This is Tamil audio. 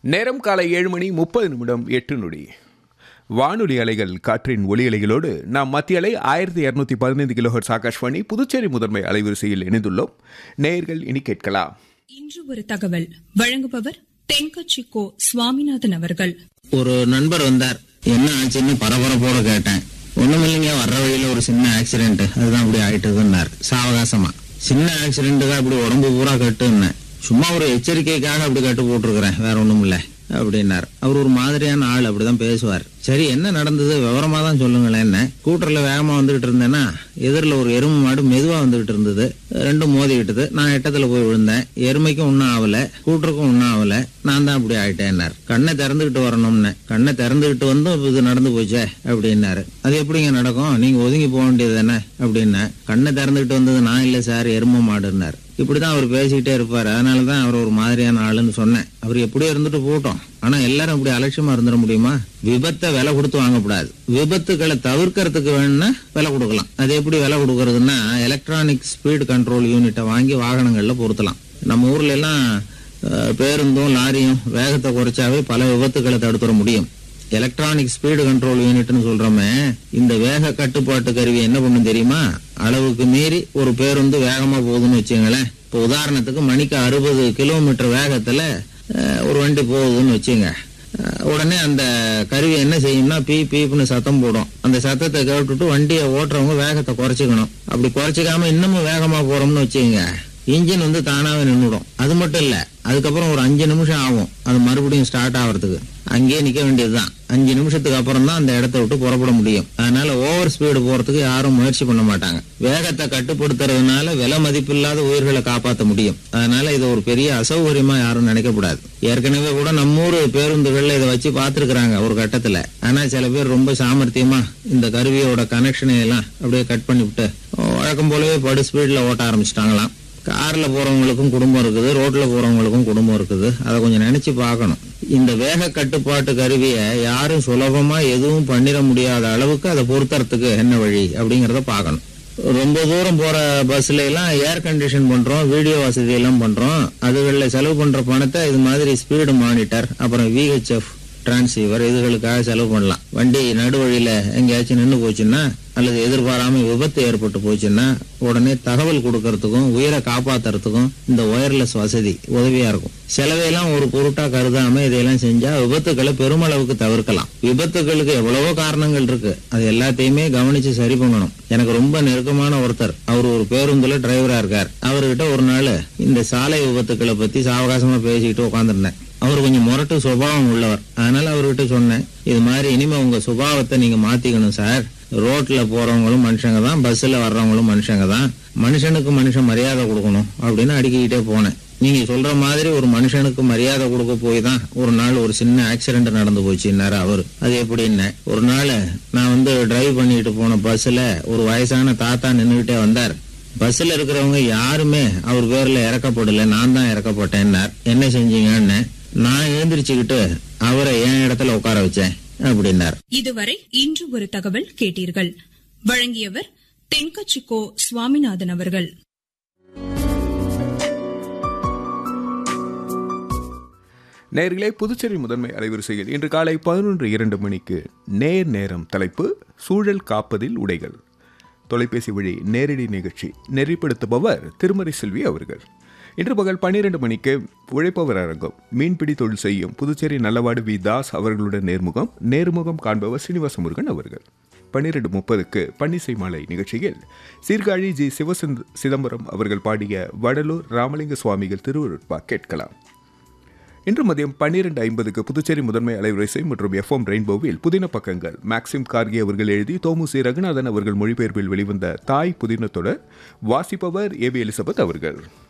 நேரம் காலை ஏழு மணி முப்பது நிமிடம் எட்டு நொடி வானொலி அலைகள் காற்றின் ஒலி அலைகளோடு நாம் மத்திய அலை ஆயிரத்தி இரநூத்தி பதினைந்து கிலோஹர்ஸ் ஆகாஷ்வாணி புதுச்சேரி முதன்மை அலைவரிசையில் இணைந்துள்ளோம் நேயர்கள் இனி கேட்கலாம் இன்று ஒரு தகவல் வழங்குபவர் தென்கட்சி கோ சுவாமிநாதன் அவர்கள் ஒரு நண்பர் வந்தார் என்ன ஆச்சுன்னு பரபரப்போட கேட்டேன் ஒண்ணும் இல்லைங்க வர்ற வழியில ஒரு சின்ன ஆக்சிடென்ட் அதுதான் அப்படி ஆயிட்டுதுன்னாரு சாவகாசமா சின்ன ஆக்சிடென்ட்டுக்கு அப்படி உடம்பு பூரா கட்டுன்னேன் சும்மா ஒரு எச்சரிக்கைக்காக அப்படி கட்டு போட்டிருக்கிறேன் வேற ஒண்ணும் இல்ல அப்படின்னார் அவர் ஒரு மாதிரியான ஆள் அப்படிதான் பேசுவார் சரி என்ன நடந்தது விவரமா தான் சொல்லுங்களேன் என்ன ஸ்கூட்டர்ல வேகமா வந்துகிட்டு இருந்தேன்னா எதிரில் ஒரு எருமை மாடு மெதுவா வந்துகிட்டு இருந்தது ரெண்டும் மோதிக்கிட்டது நான் எட்டத்துல போய் விழுந்தேன் எருமைக்கும் ஒன்றும் ஆகல ஸ்கூட்டருக்கும் ஒன்றும் ஆகல நான் தான் அப்படி ஆயிட்டேன்னார் கண்ணை திறந்துகிட்டு வரணும்னு கண்ணை திறந்துகிட்டு வந்தும் இது நடந்து போச்சே அப்படின்னாரு அது எப்படிங்க நடக்கும் நீங்க ஒதுங்கி போக வேண்டியது தானே அப்படின்னேன் கண்ணை திறந்துகிட்டு வந்தது நான் இல்லை சார் எருமை மாடுன்னார் இப்படிதான் அவர் பேசிக்கிட்டே இருப்பார் அதனால தான் அவர் ஒரு மாதிரியான ஆளுன்னு சொன்னேன் அவர் எப்படியோ இருந்துட்டு போட்டோம் ஆனா எல்லாரும் இப்படி அலட்சியமா இருந்துட முடியுமா விபத்தை விலை கொடுத்து வாங்கக்கூடாது விபத்துக்களை தவிர்க்கறதுக்கு வேணும்னா விலை கொடுக்கலாம் அது எப்படி விலை கொடுக்கறதுன்னா எலக்ட்ரானிக் ஸ்பீடு கண்ட்ரோல் யூனிட்டை வாங்கி வாகனங்கள்ல பொருத்தலாம் நம்ம ஊர்ல எல்லாம் அஹ், பேருந்தும் லாரியும் வேகத்தை குறைச்சாவே பல விபத்துக்களை தடுத்துட முடியும் எலக்ட்ரானிக் ஸ்பீடு கண்ட்ரோல் யூனிட்னு சொல்றோமே இந்த வேக கட்டுப்பாட்டு கருவி என்ன பண்ணும் தெரியுமா அளவுக்கு மீறி ஒரு பேருந்து வேகமா போகுதுன்னு வச்சுங்களேன் இப்போ உதாரணத்துக்கு மணிக்கு அறுபது கிலோமீட்டர் வேகத்துல அஹ், ஒரு வண்டி போகுதுன்னு வச்சுங்க அஹ், உடனே அந்த கருவி என்ன செய்யும்னா பீ பீப்னு சத்தம் போடும் அந்த சத்தத்தை கேட்டுட்டு வண்டியை ஓட்டுறவங்க வேகத்தை குறைச்சிக்கணும் அப்படி குறைச்சிக்காம இன்னமும் வேகமா போறோம்னு வச்சுங்க இன்ஜின் வந்து தானாவே நின்றுடும் அது மட்டும் இல்ல அதுக்கப்புறம் ஒரு அஞ்சு நிமிஷம் ஆகும் அது மறுபடியும் ஸ்டார்ட் ஆகிறதுக்கு அங்கேயே நிக்க வேண்டியதுதான் அஞ்சு நிமிஷத்துக்கு அப்புறம் தான் அந்த இடத்த விட்டு புறப்பட முடியும் அதனால ஓவர் ஸ்பீடு போறதுக்கு யாரும் முயற்சி பண்ண மாட்டாங்க வேகத்தை கட்டுப்படுத்துறதுனால விலை மதிப்பில்லாத உயிர்களை காப்பாற்ற முடியும் அதனால இது ஒரு பெரிய அசௌகரியமா யாரும் நினைக்கக்கூடாது ஏற்கனவே கூட நம்ம ஊர் பேருந்துகள்ல இதை வச்சு பார்த்திருக்கிறாங்க ஒரு கட்டத்துல ஆனா சில பேர் ரொம்ப சாமர்த்தியமா இந்த கருவியோட கனெக்ஷனை எல்லாம் அப்படியே கட் பண்ணிவிட்டு வழக்கம் போலவே படு ஸ்பீட்ல ஓட்ட ஆரம்பிச்சிட்டாங்களாம் கார்ல போறவங்களுக்கும் குடும்பம் இருக்குது ரோட்ல போறவங்களுக்கும் குடும்பம் இருக்குது அதை கொஞ்சம் நினைச்சு பார்க்கணும் இந்த வேக கட்டுப்பாட்டு கருவியை யாரும் சுலபமா எதுவும் பண்ணிட முடியாத அளவுக்கு அதை பொருத்துறதுக்கு என்ன வழி அப்படிங்கறத பார்க்கணும் ரொம்ப தூரம் போற பஸ்ல எல்லாம் ஏர் கண்டிஷன் பண்றோம் வீடியோ வசதி எல்லாம் பண்றோம் அதுகளில் செலவு பண்ற பணத்தை இது மாதிரி ஸ்பீடு மானிட்டர் அப்புறம் விஹெச்எஃப் டிரான்சீவர் இதுகளுக்காக செலவு பண்ணலாம் வண்டி நடுவழியில எங்கேயாச்சும் நின்று போச்சுன்னா அல்லது எதிர்பாராம விபத்து ஏற்பட்டு போச்சுன்னா உடனே தகவல் கொடுக்கறதுக்கும் உயிரை காப்பாத்துறதுக்கும் இந்த ஒயர்லெஸ் வசதி உதவியா இருக்கும் செலவையெல்லாம் ஒரு பொருட்டா கருதாம இதையெல்லாம் செஞ்சா விபத்துக்களை பெருமளவுக்கு தவிர்க்கலாம் விபத்துகளுக்கு எவ்வளவோ காரணங்கள் இருக்கு அது எல்லாத்தையுமே கவனிச்சு சரி பண்ணணும் எனக்கு ரொம்ப நெருக்கமான ஒருத்தர் அவர் ஒரு பேருந்துல டிரைவரா இருக்கார் அவர்கிட்ட ஒரு நாள் இந்த சாலை விபத்துக்களை பத்தி சாவகாசமா பேசிக்கிட்டு உட்காந்துருந்தேன் அவர் கொஞ்சம் முரட்டு சுபாவம் உள்ளவர் அதனால அவர்கிட்ட சொன்னேன் இது மாதிரி இனிமே உங்க சுபாவத்தை நீங்க மாத்திக்கணும் சார் ரோட்ல போறவங்களும் மனுஷங்க தான் பஸ்ல வர்றவங்களும் மனுஷங்க தான் மனுஷனுக்கு மனுஷன் மரியாதை கொடுக்கணும் அப்படின்னு அடுக்கிக்கிட்டே போனேன் நீங்க சொல்ற மாதிரி ஒரு மனுஷனுக்கு மரியாதை கொடுக்க போய் தான் ஒரு நாள் ஒரு சின்ன ஆக்சிடென்ட் நடந்து போச்சுன்னாரு அவரு அது எப்படின்னு ஒரு நாள் நான் வந்து டிரைவ் பண்ணிட்டு போன பஸ்ல ஒரு வயசான தாத்தா நின்றுகிட்டே வந்தார் பஸ்ல இருக்கிறவங்க யாருமே அவர் பேர்ல இறக்கப்படல நான் தான் இறக்கப்பட்டேன்னார் என்ன செஞ்சீங்கன்னு நான் எழுந்திரிச்சுக்கிட்டு அவரை என் இடத்துல உட்கார வச்சேன் அப்படின்னார் இதுவரை இன்று ஒரு தகவல் கேட்டீர்கள் வழங்கியவர் தென்கட்சி கோ சுவாமிநாதன் அவர்கள் நேர்களே புதுச்சேரி முதன்மை அலைவரிசையில் இன்று காலை பதினொன்று இரண்டு மணிக்கு நேர் நேரம் தலைப்பு சூழல் காப்பதில் உடைகள் தொலைபேசி வழி நேரடி நிகழ்ச்சி நெறிப்படுத்துபவர் திருமறை செல்வி அவர்கள் இன்று பகல் பன்னிரண்டு மணிக்கு உழைப்பவர் அரங்கம் மீன்பிடி தொழில் செய்யும் புதுச்சேரி நல்லவாடு வி தாஸ் அவர்களுடன் நேர்முகம் நேர்முகம் காண்பவர் சீனிவாச முருகன் அவர்கள் பன்னிரண்டு முப்பதுக்கு பன்னிசை மாலை நிகழ்ச்சியில் சீர்காழி ஜி சிவசிந்த சிதம்பரம் அவர்கள் பாடிய வடலூர் ராமலிங்க சுவாமிகள் திருவருட்பா கேட்கலாம் இன்று மதியம் பன்னிரண்டு ஐம்பதுக்கு புதுச்சேரி முதன்மை அலைவரிசை மற்றும் எஃப்எம் ரெயின்போவில் புதின பக்கங்கள் மேக்சிம் கார்கி அவர்கள் எழுதி தோமுசி ரகுநாதன் அவர்கள் மொழிபெயர்ப்பில் வெளிவந்த தாய் புதின தொடர் வாசிப்பவர் ஏ வி எலிசபெத் அவர்கள்